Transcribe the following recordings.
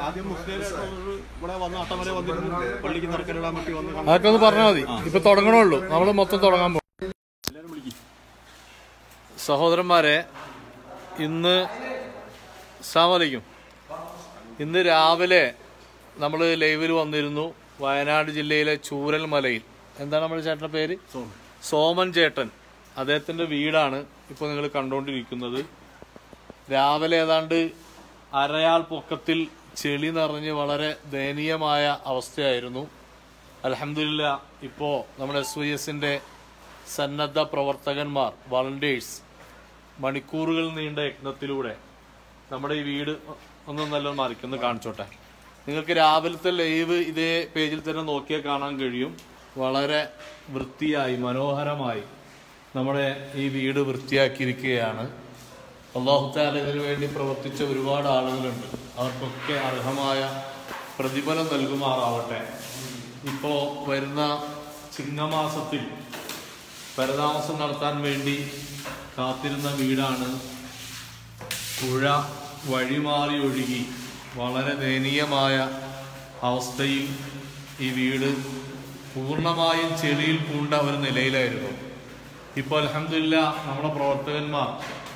ആദ്യം മുസ്ലിം ഇവിടെ വന്ന് അട്ടമല വന്നിരുന്നു പള്ളിക്ക് നിറക്കലിടാൻ വേണ്ടി വന്ന് കണ്ടു. അതൊക്കെ ഒന്ന് പറഞ്ഞാൽ മതി ഇപ്പൊ തുടങ്ങണുള്ളൂ നമ്മൾ മൊത്തം തുടങ്ങാൻ പോകും എല്ലാവരും വിളിക്കും സഹോദരന്മാരെ ഇന്ന് സാമലിക്കും ഇന്ന് രാവിലെ നമ്മൾ ലൈവിൽ വന്നിരുന്നു വയനാട് ജില്ലയിലെ ചൂരൽമലയിൽ എന്താണ് നമ്മുടെ ചേട്ടൻ്റെ പേര് സോമൻ. സോമൻ ചേട്ടൻ അദ്ദേഹത്തിൻ്റെ വീടാണ് ഇപ്പോൾ നിങ്ങൾ കണ്ടുകൊണ്ടിരിക്കുന്നത് രാവിലെ ഏതാണ്ട് അരയാൾ പൊക്കത്തിൽ ചെളി നിറഞ്ഞ് വളരെ ദയനീയമായ അവസ്ഥയായിരുന്നു അലഹമില്ല ഇപ്പോൾ നമ്മുടെ എസ് വൈ എസിൻ്റെ സന്നദ്ധ പ്രവർത്തകന്മാർ വളണ്ടിയേഴ്സ് മണിക്കൂറുകൾ നീണ്ട യജ്ഞത്തിലൂടെ നമ്മുടെ ഈ വീട് ഒന്ന് നല്ല മറിക്കൊന്ന് കാണിച്ചോട്ടെ നിങ്ങൾക്ക് രാവിലത്തെ ലൈവ് ഇതേ പേജിൽ തന്നെ നോക്കിയാൽ കാണാൻ കഴിയും വളരെ വൃത്തിയായി മനോഹരമായി നമ്മുടെ ഈ വീട് വൃത്തിയാക്കിയിരിക്കുകയാണ് അള്ളാഹുത്താല ഇതിനു വേണ്ടി പ്രവർത്തിച്ച ഒരുപാട് ആളുകളുണ്ട് അവർക്കൊക്കെ അർഹമായ പ്രതിഫലം നൽകുമാറാവട്ടെ ഇപ്പോൾ വരുന്ന ചിങ്ങമാസത്തിൽ പരതാമസം നടത്താൻ വേണ്ടി കാത്തിരുന്ന വീടാണ് പുഴ വഴിമാറി ഒഴുകി വളരെ ദയനീയമായ അവസ്ഥയിൽ ഈ വീട് പൂർണ്ണമായും ചെളിയിൽ പൂണ്ട ഒരു നിലയിലായിരുന്നു ഇപ്പോൾ അലഹമില്ല നമ്മുടെ പ്രവർത്തകന്മാർ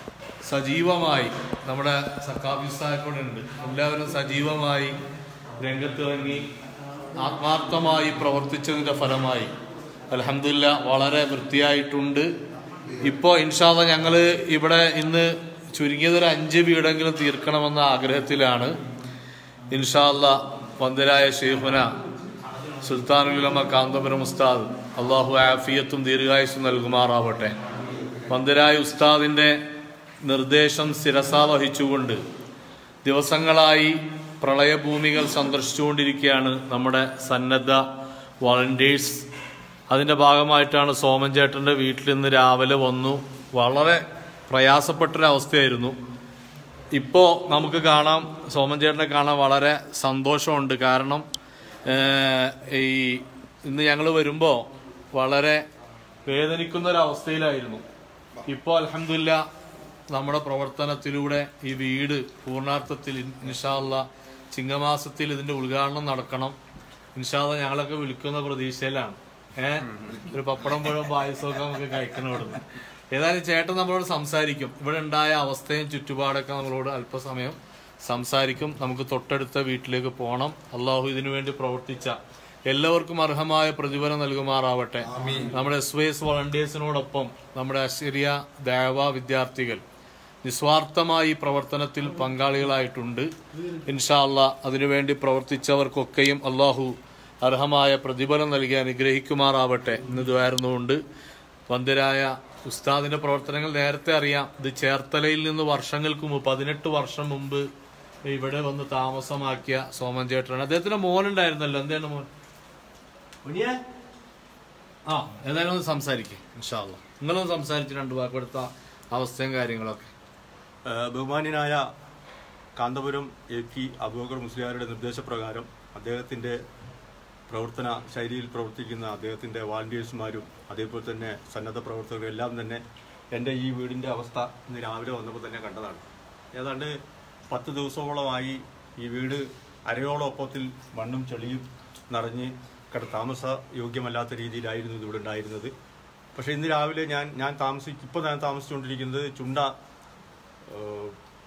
സജീവമായി നമ്മുടെ സക്കാബിസ്ഥാക്കൂടെ ഉണ്ട് എല്ലാവരും സജീവമായി രംഗത്തിറങ്ങി ആത്മാർത്ഥമായി പ്രവർത്തിച്ചതിൻ്റെ ഫലമായി അലഹമില്ല വളരെ വൃത്തിയായിട്ടുണ്ട് ഇപ്പോൾ ഇൻഷാല്ല ഞങ്ങൾ ഇവിടെ ഇന്ന് ചുരുങ്ങിയത് ഒരു അഞ്ച് വീടെങ്കിലും തീർക്കണമെന്ന ആഗ്രഹത്തിലാണ് ഇൻഷാല്ല വന്ദരായ ഷെയ്ഖുന സുൽത്താനുലമ കാന്തപുരം ഉസ്താദ് അള്ളാഹു ആഫിയത്തും ദീർഘായുസും നൽകുമാറാവട്ടെ വന്ദരായ ഉസ്താദിൻ്റെ നിർദ്ദേശം ശിരസ വഹിച്ചുകൊണ്ട് ദിവസങ്ങളായി പ്രളയഭൂമികൾ സന്ദർശിച്ചുകൊണ്ടിരിക്കുകയാണ് നമ്മുടെ സന്നദ്ധ വളണ്ടിയേഴ്സ് അതിൻ്റെ ഭാഗമായിട്ടാണ് സോമൻ ചേട്ടൻ്റെ വീട്ടിൽ ഇന്ന് രാവിലെ വന്നു വളരെ പ്രയാസപ്പെട്ടൊരവസ്ഥയായിരുന്നു ഇപ്പോൾ നമുക്ക് കാണാം സോമൻ ചേട്ടനെ കാണാൻ വളരെ സന്തോഷമുണ്ട് കാരണം ഏഹ്, ഈ ഇന്ന് ഞങ്ങൾ വരുമ്പോൾ വളരെ വേദനിക്കുന്ന ഒരു അവസ്ഥയിലായിരുന്നു ഇപ്പോൾ അലഹമില്ല നമ്മുടെ പ്രവർത്തനത്തിലൂടെ ഈ വീട് പൂർണ്ണാർത്ഥത്തിൽ ഇൻഷാല്ല ചിങ്ങമാസത്തിൽ ഇതിന്റെ ഉദ്ഘാടനം നടക്കണം ഇൻഷാല്ല ഞങ്ങളൊക്കെ വിളിക്കുന്ന പ്രതീക്ഷയിലാണ് ഏഹ് ഒരു പപ്പടം പഴം പായസമൊക്കെ നമുക്ക് കഴിക്കണം ഇവിടുന്ന് ഏതായാലും ചേട്ടൻ നമ്മളോട് സംസാരിക്കും ഇവിടെ ഉണ്ടായ അവസ്ഥയും ചുറ്റുപാടൊക്കെ നമ്മളോട് അല്പസമയം സംസാരിക്കും നമുക്ക് തൊട്ടടുത്ത വീട്ടിലേക്ക് പോകണം അള്ളാഹു ഇതിനു വേണ്ടി പ്രവർത്തിച്ച എല്ലാവർക്കും അർഹമായ പ്രതിഫലം നൽകുമാറാവട്ടെ നമ്മുടെ എസ് വൈ എസ് വളണ്ടിയേഴ്സിനോടൊപ്പം നമ്മുടെ അശരിയ ദേവ വിദ്യാർത്ഥികൾ നിസ്വാർത്ഥമായി ഈ പ്രവർത്തനത്തിൽ പങ്കാളികളായിട്ടുണ്ട് ഇൻഷാ അല്ലാ അതിനുവേണ്ടി പ്രവർത്തിച്ചവർക്കൊക്കെയും അള്ളാഹു അർഹമായ പ്രതിഫലം നൽകി അനുഗ്രഹിക്കുമാറാവട്ടെ എന്ന് ദ്വാരുന്നുകൊണ്ട് വന്ദരായ ഉസ്താദിന്റെ പ്രവർത്തനങ്ങൾ നേരത്തെ അറിയാം ഇത് ചേർത്തലയിൽ നിന്ന് വർഷങ്ങൾക്ക് മുമ്പ് പതിനെട്ട് വർഷം മുമ്പ് ഇവിടെ വന്ന് താമസമാക്കിയ സോമൻ ചേട്ടനാണ് അദ്ദേഹത്തിന്റെ മോനുണ്ടായിരുന്നല്ലോ എന്താണ് മോൻ ആ ഏതായാലും ഒന്ന് സംസാരിക്കേ ഇൻഷാല്ല നിങ്ങളൊന്ന് സംസാരിച്ച് രണ്ട് വാക്ക് എടുത്ത അവസ്ഥയും കാര്യങ്ങളൊക്കെ ഏഹ് ബഹുമാന്യനായ കാന്തപുരം എ പി അബൂബക്കർ മുസ്ലിയാരുടെ നിർദ്ദേശപ്രകാരം അദ്ദേഹത്തിന്റെ പ്രവർത്തന ശൈലിയിൽ പ്രവർത്തിക്കുന്ന അദ്ദേഹത്തിന്റെ വാളണ്ടിയേഴ്സുമാരും അതേപോലെ തന്നെ സന്നദ്ധ പ്രവർത്തകരും എല്ലാം തന്നെ എൻ്റെ ഈ വീടിന്റെ അവസ്ഥ ഇന്ന് രാവിലെ വന്നപ്പോൾ തന്നെ കണ്ടതാണ് ഏതാണ്ട് പത്ത് ദിവസത്തോളമായി ഈ വീട് അരയോളം ഒപ്പത്തിൽ മണ്ണും ചെളിയും നിറഞ്ഞ് കട താമസ യോഗ്യമല്ലാത്ത രീതിയിലായിരുന്നു ഇത് ഇവിടെ ഉണ്ടായിരുന്നത് പക്ഷേ ഇന്ന് രാവിലെ ഞാൻ ഞാൻ താമസി ഇപ്പോൾ ഞാൻ താമസിച്ചുകൊണ്ടിരിക്കുന്നത് ചുണ്ട ഏഹ്,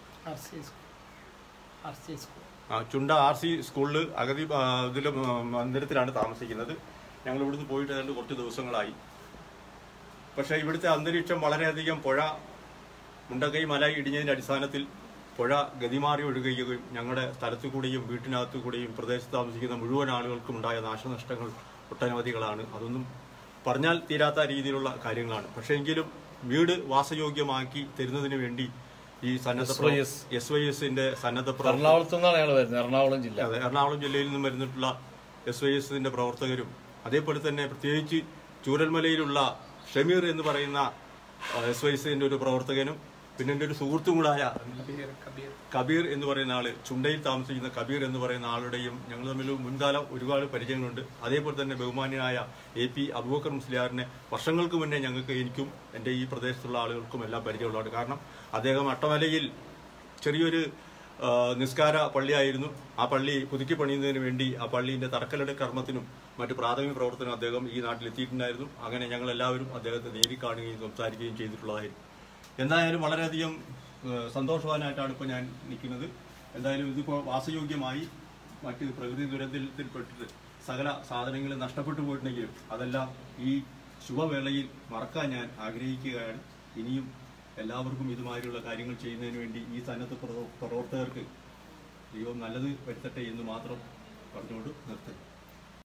ആ, ചുണ്ട ആർ സി സ്കൂളിൽ അഗതി ഇതിൽ മന്ദിരത്തിലാണ് താമസിക്കുന്നത് ഞങ്ങൾ ഇവിടുന്ന് പോയിട്ട് ഏതാണ്ട് കുറച്ച് ദിവസങ്ങളായി പക്ഷേ ഇവിടുത്തെ അന്തരീക്ഷം വളരെയധികം പുഴ മുണ്ടക്കൈ മല ഇടിഞ്ഞതിന്റെ അടിസ്ഥാനത്തിൽ പുഴ ഗതിമാറി ഒഴുകുകയും ഞങ്ങളുടെ സ്ഥലത്തു കൂടിയും വീട്ടിനകത്തു കൂടിയും പ്രദേശത്ത് താമസിക്കുന്ന മുഴുവൻ ആളുകൾക്കും ഉണ്ടായ നാശനഷ്ടങ്ങൾ ഒട്ടനവധികളാണ് അതൊന്നും പറഞ്ഞാൽ തീരാത്ത രീതിയിലുള്ള കാര്യങ്ങളാണ് പക്ഷേ എങ്കിലും വീട് വാസയോഗ്യമാക്കി തരുന്നതിന് വേണ്ടി ഈ സന്നദ്ധ SYS. എസ് വൈ എസിന്റെ സന്നദ്ധ പ്രവർത്തകർ എറണാകുളത്തു നിന്നാണ് ഞങ്ങൾ വരുന്നത് എറണാകുളം ജില്ല അതെ എറണാകുളം ജില്ലയിൽ നിന്നും വരുന്നിട്ടുള്ള എസ് വൈ എസിന്റെ പ്രവർത്തകരും അതേപോലെ തന്നെ പ്രത്യേകിച്ച് ചൂരൽമലയിലുള്ള ഷമീർ എന്ന് പറയുന്ന എസ് വൈ എസിന്റെ ഒരു പ്രവർത്തകനും പിന്നെ എൻ്റെ ഒരു സുഹൃത്തും കൂടായ കബീർ എന്ന് പറയുന്ന ആള് ചുണ്ടയിൽ താമസിക്കുന്ന കബീർ എന്ന് പറയുന്ന ആളുടെയും ഞങ്ങൾ തമ്മിൽ മുൻകാലം ഒരുപാട് പരിചയങ്ങളുണ്ട് അതേപോലെ തന്നെ ബഹുമാന്യനായ എ പി അബൂബക്കർ മുസ്ലിയാറിനെ വർഷങ്ങൾക്ക് മുന്നേ ഞങ്ങൾക്ക് എനിക്കും എൻ്റെ ഈ പ്രദേശത്തുള്ള ആളുകൾക്കും എല്ലാം പരിചയമുള്ളതാണ് കാരണം അദ്ദേഹം അട്ടമലയിൽ ചെറിയൊരു ആ, നിസ്കാര പള്ളിയായിരുന്നു ആ പള്ളി പുതുക്കി പണിയുന്നതിന് വേണ്ടി ആ പള്ളിയുടെ തറക്കല്ലിട കർമ്മത്തിനും മറ്റ് പ്രാഥമിക പ്രവർത്തനം അദ്ദേഹം ഈ നാട്ടിൽ എത്തിയിട്ടുണ്ടായിരുന്നു അങ്ങനെ ഞങ്ങൾ എല്ലാവരും അദ്ദേഹത്തെ നേരിൽ കാണുകയും സംസാരിക്കുകയും ചെയ്തിട്ടുള്ളതായിരുന്നു എന്തായാലും വളരെയധികം ആ, സന്തോഷവാനായിട്ടാണ് ഇപ്പോൾ ഞാൻ നിൽക്കുന്നത് എന്തായാലും ഇതിപ്പോൾ വാസയോഗ്യമായി മറ്റ് പ്രകൃതി ദുരന്തത്തിൽപ്പെട്ടിട്ട് സകല സാധനങ്ങളും നഷ്ടപ്പെട്ടു പോയിട്ടുണ്ടെങ്കിലും അതെല്ലാം ഈ ശുഭവേളയിൽ മറക്കാൻ ഞാൻ ആഗ്രഹിക്കുകയാണ് ഇനിയും എല്ലാവർക്കും ഇതുമാതിരിയുള്ള കാര്യങ്ങൾ ചെയ്യുന്നതിന് വേണ്ടി ഈ സന്നദ്ധ പ്രവ- പ്രവർത്തകർക്ക് ദൈവം നല്ലത് വരുത്തട്ടെ എന്ന് മാത്രം പറഞ്ഞുകൊണ്ട് നിർത്തുന്നു